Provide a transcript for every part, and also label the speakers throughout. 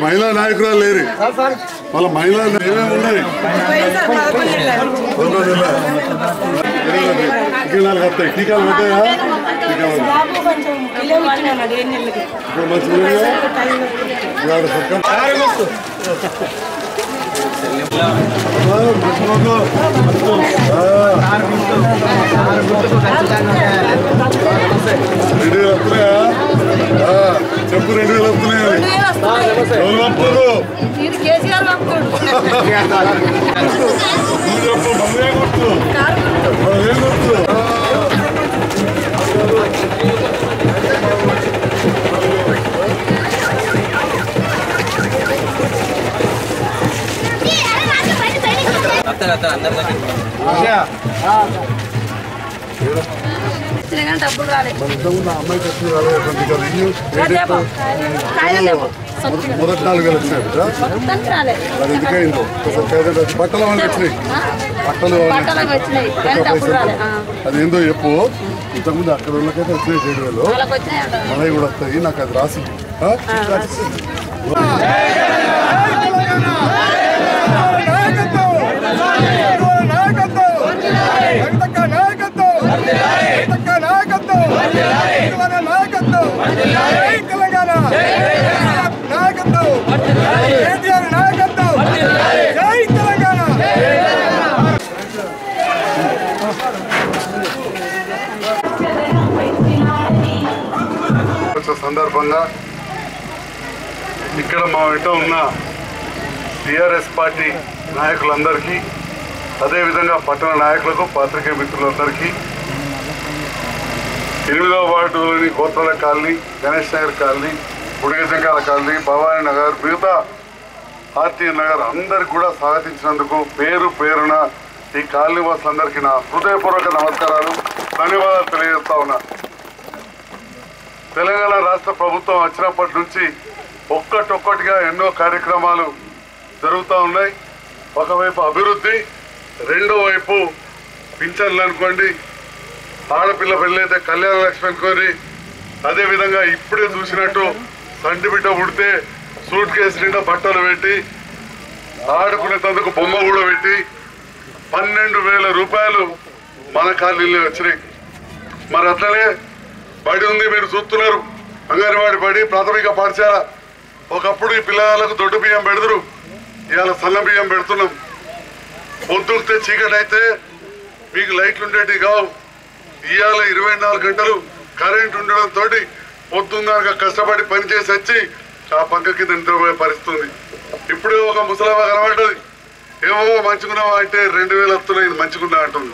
Speaker 1: మహిళా నాయకురాలు లేరు వాళ్ళ మహిళా ఏమేమి ఉన్నాయి రెండు రోజుల్లో. ఇంకా నాలుగు వస్తాయి టీకాలు పడ్డాయా టీకాలు పడ్డాయి.
Speaker 2: బాబు కొంచెం కిలో ఇచ్చినాడు ఏడు నెలలకి
Speaker 1: ఇప్పుడు మంచిగా ఉన్నాయా? ఇవాళ సర్కార్ ఆ, మంచిగా ఆ. రెండు వేలు వస్తున్నాయా ఆ, చెప్పు రెండు వేలు వస్తున్నాయా ఎవరు పంపుతారు
Speaker 2: ఇది కేసీఆర్ పంపుతాడు
Speaker 1: నువ్వు చెప్పు మమ్మీ గుర్తు
Speaker 2: కారు గుర్తు.
Speaker 1: ఏం గుర్తు
Speaker 2: ఇచ్చినా కానీ డబ్బులు రాలేదు
Speaker 1: ఇంతకుముందు ఆ అమ్మాయికి వచ్చింది రాలేదు ట్వంటీ కదా ఇల్లు
Speaker 2: రేపు కాయలు లేవు
Speaker 1: మొదటి నాలుగు వేలు వచ్చినాయి బిడ్డ.
Speaker 2: మొత్తానికి రాలేదు
Speaker 1: అది ఎందుకైందో అసలు కాదండి, అది బట్టలు వాళ్ళు వచ్చినాయి బట్టలు వాళ్ళు
Speaker 2: బట్టలకు వచ్చినాయి కానీ డబ్బులు రాలేదు ఆ.
Speaker 1: అది ఏందో చెప్పు ఇంతకుముందు అక్కడ వాళ్ళకైతే వచ్చినాయి ఏడు వేలు
Speaker 2: వాళ్ళకి వచ్చినాయంట
Speaker 1: మనవి కూడా వస్తాయి నాకు అది రాసి ఆ? వచ్చే సందర్భంగా ఇక్కడ మా వెంట ఉన్న టిఆర్ఎస్ పార్టీ నాయకులందరికీ అదేవిధంగా పట్టణ నాయకులకు పాత్రికేయ మిత్రులందరికీ ఎనిమిదవ వార్డులోని గోత్రాల కాలనీ గణేష్ నగర్ కాలనీ గుడిగజంకాల కాలనీ భవానీ నగర్ మిగతా ఆర్టీ నగర్ అందరికి కూడా స్వాగతించినందుకు పేరు పేరున ఈ కాలనీ వాసులందరికీ నా హృదయపూర్వక నమస్కారాలు ధన్యవాదాలు తెలియజేస్తా ఉన్నా తెలంగాణ రాష్ట్ర ప్రభుత్వం వచ్చినప్పటి నుంచి ఒక్కటొక్కటిగా ఎన్నో కార్యక్రమాలు జరుగుతూ ఉన్నాయి ఒకవైపు అభివృద్ధి రెండో వైపు పింఛన్లు అనుకోండి ఆడపిల్ల పెళ్ళైతే కళ్యాణ లక్ష్మి అనుకోని అదేవిధంగా ఇప్పుడే చూసినట్టు సంటి బిడ్డ పుడితే సూట్ కేసు నిండా బట్టలు పెట్టి ఆడుకునేందుకు బొమ్మ కూడా పెట్టి పన్నెండు వేల రూపాయలు మన కాలనీలో వచ్చినాయి మరి అట్లనే బడి ఉంది మీరు చూస్తున్నారు అంగన్వాడి బడి ప్రాథమిక పాఠశాల ఒకప్పుడు ఈ పిల్లలకు దొడ్డు బియ్యం పెడతారు ఇవాళ సన్న బియ్యం పెడుతున్నాం పొద్దుకితే చీకటి అయితే మీకు లైట్లు ఉండేటివి కావు ఇవాళ ఇరవై నాలుగు గంటలు కరెంట్ ఉండడంతో పొద్దున్నాక కష్టపడి పని చేసి వచ్చి ఆ పక్క కింద నిద్రపోయే పరిస్థితి ఉంది ఇప్పుడే ఒక ముసలమ్మ కనబడ్డది ఏమో మంచుకున్నావా అంటే రెండు వేలు వస్తున్నాయి ఇది మంచుకున్నా అంటుంది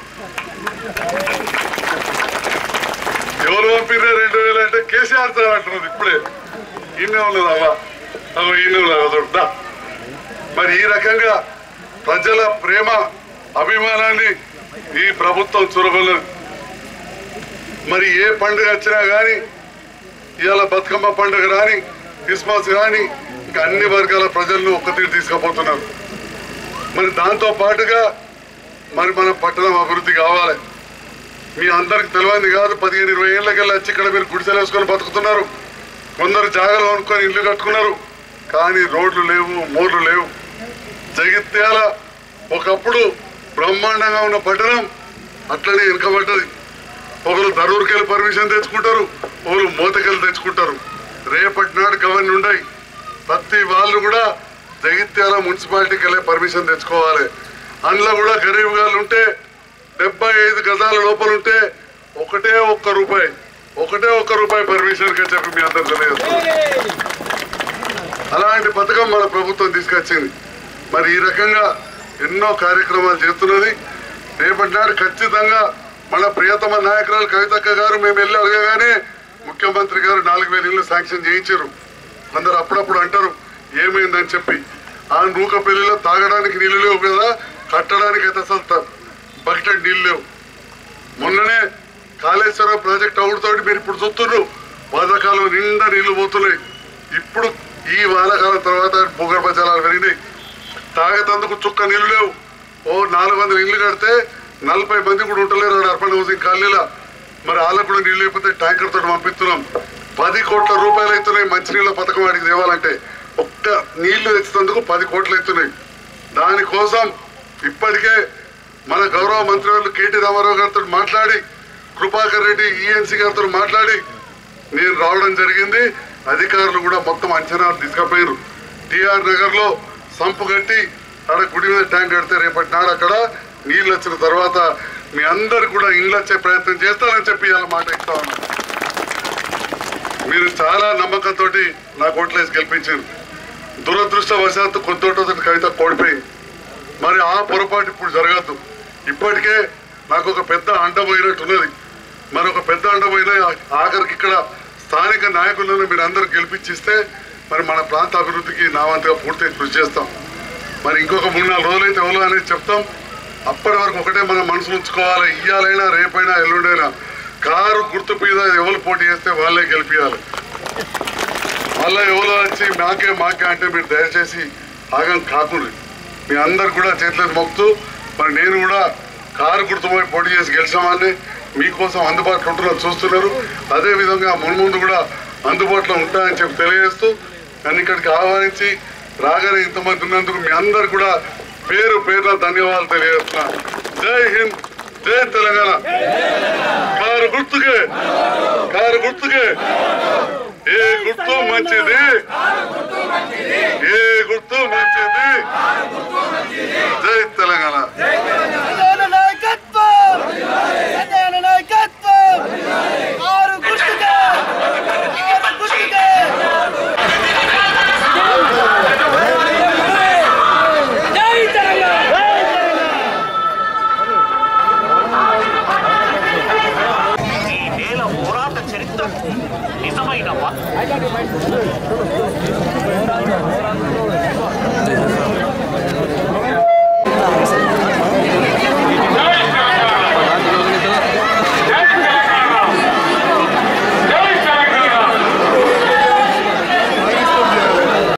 Speaker 1: ఎవరు పంపిర్రే రెండు వేలు అంటే కేసీఆర్ సార్ అంటున్నది ఇప్పుడే ఈయనే ఉన్నది అవ్వ అవ్వ ఈయనే ఉన్నది అదొకటి. దా. మరి ఈ రకంగా ప్రజల ప్రేమ అభిమానాన్ని ఈ ప్రభుత్వం చురగొన్నది మరి ఏ పండుగ వచ్చినా కానీ ఇవాళ బతుకమ్మ పండుగ రాని క్రిస్మస్ కానీ ఇంకా అన్ని వర్గాల ప్రజలను ఒక్క తీరు తీసుకుపోతున్నారు మరి దాంతో పాటుగా మరి మన పట్టణం అభివృద్ధి కావాలి మీ అందరికి తెలియంది కాదు పదిహేను ఇరవై ఏళ్ళకెళ్ళి వచ్చి ఇక్కడ మీరు గుడిసెలు వేసుకొని బతుకుతున్నారు కొందరు జాగాలు కొనుక్కొని ఇల్లు కట్టుకున్నారు కానీ రోడ్లు లేవు మోర్లు లేవు జగిత్యాల ఒకప్పుడు బ్రహ్మాండంగా ఉన్న పట్టణం అట్లనే వెనుకబడ్డది ఒకరు దరూరుకెళ్ళి పర్మిషన్ తెచ్చుకుంటారు ఒకరు మూతకెళ్ళి తెచ్చుకుంటారు రేపటి నాడు గవర్నర్ ఉండయి ప్రతి వాళ్ళు కూడా జగిత్యాల మున్సిపాలిటీకి వెళ్ళే పర్మిషన్ తెచ్చుకోవాలి అందులో కూడా గరీబ్ గారు ఉంటే డెబ్బై ఐదు గజాల లోపల ఉంటే ఒకటే ఒక్క రూపాయి ఒకటే ఒక్క రూపాయి పర్మిషన్ కి చెప్పి మీ అందరు తెలియజేస్తున్నారు అలాంటి పథకం మన ప్రభుత్వం తీసుకొచ్చింది మరి ఈ రకంగా ఎన్నో కార్యక్రమాలు చేస్తున్నది రేపటి నాడు ఖచ్చితంగా మన ప్రియతమ నాయకురాలు కవితక్క గారు మేము వెళ్ళి అడగగానే ముఖ్యమంత్రి గారు నాలుగు వేల ఇళ్ళు శాంక్షన్ చేయించారు అందరు అప్పుడప్పుడు అంటారు ఏమైందని చెప్పి ఆ నూక పెళ్లిలో తాగడానికి నీళ్ళు లేవు కదా కట్టడానికి అయితే అసలు త- బకెట్ నీళ్ళు లేవు మొన్ననే కాళేశ్వరం ప్రాజెక్ట్ అవుడుతోటి మీరు ఇప్పుడు చూస్తున్నారు వానాకాలం నిండా నీళ్లు పోతున్నాయి ఇప్పుడు ఈ వానాకాలం తర్వాత భూగర్భ జలాలు పెరిగినాయి తాగేతందుకు చుక్క నీళ్లు లేవు ఓ నాలుగు వందల ఇల్లు కడితే నలభై మంది కూడా ఉంటలేరు ఆడ అర్బన్ హౌసింగ్ కాలనీలా మరి వాళ్ళకు కూడా నీళ్ళు లేకపోతే ట్యాంకర్ తోటి పంపిస్తున్నాం పది కోట్ల రూపాయలు అవుతున్నాయి మంచినీళ్ళ పథకం వాడికి తేవాలంటే ఒక్క నీళ్లు తెచ్చినందుకు పది కోట్లు ఎత్తున్నాయి దానికోసం ఇప్పటికే మన గౌరవ మంత్రివర్యులు కేటీ రామారావు గారితో మాట్లాడి కృపాకర్ రెడ్డి ఈఎన్సీ గారితో మాట్లాడి నేను రావడం జరిగింది అధికారులు కూడా మొత్తం అంచనాలు తీసుకుపోయారు టిఆర్ నగర్ లో సంపు కట్టి ఆడ గుడి మీద ట్యాంక్ కడితే రేపటి నాడు అక్కడ నీళ్ళు వచ్చిన తర్వాత మీ అందరు కూడా ఇళ్ళు వచ్చే ప్రయత్నం చేస్తారని చెప్పి ఇలా మాట ఇస్తా ఉన్నాను మీరు చాలా నమ్మకంతో నాకు ఓట్లేసి గెలిపించారు దురదృష్టవశాత్తు కొద్దితో కవిత కోల్పోయింది మరి ఆ పొరపాటు ఇప్పుడు జరగద్దు ఇప్పటికే నాకు ఒక పెద్ద అండ పోయినట్టున్నది మరి ఒక పెద్ద అండ పోయిన ఆఖరికి ఇక్కడ స్థానిక నాయకులను మీరు అందరూ గెలిపించిస్తే మరి మన ప్రాంత అభివృద్ధికి నా వంతుగా పూర్తిగా కృషి చేస్తాం మరి ఇంకొక మూడు నాలుగు రోజులైతే ఎవరు అనేది చెప్తాం అప్పటి వరకు ఒకటే మన మనసులో ఉంచుకోవాలి ఇయ్యాలైనా రేపైనా ఎల్లుండైనా కారు గుర్తు మీద ఎవరు పోటీ చేస్తే వాళ్ళే గెలిపించాలి మళ్ళా ఎవరో వచ్చి మాకే మాకే అంటే మీరు దయచేసి ఆగం కాకుండా మీ అందరు కూడా చేతులకు మొక్తూ మరి నేను కూడా కారు గుర్తుపోయి పోటీ చేసి గెలిచామని మీకోసం అందుబాటులో ఉంటున్నా చూస్తున్నారు అదే విధంగా మున్ముందు కూడా అందుబాటులో ఉంటాయని చెప్పి తెలియజేస్తూ నన్ను ఇక్కడికి ఆహ్వానించి రాగానే ఇంతమంది ఉన్నందుకు మీ అందరు కూడా పేరు పేరున ధన్యవాదాలు తెలియజేస్తున్నా జై హింద్ జై తెలంగాణ కారు గుర్తుకే కారు గుర్తుకే ఏ గుర్తు మంచిది ఏ గుర్తు మంచిది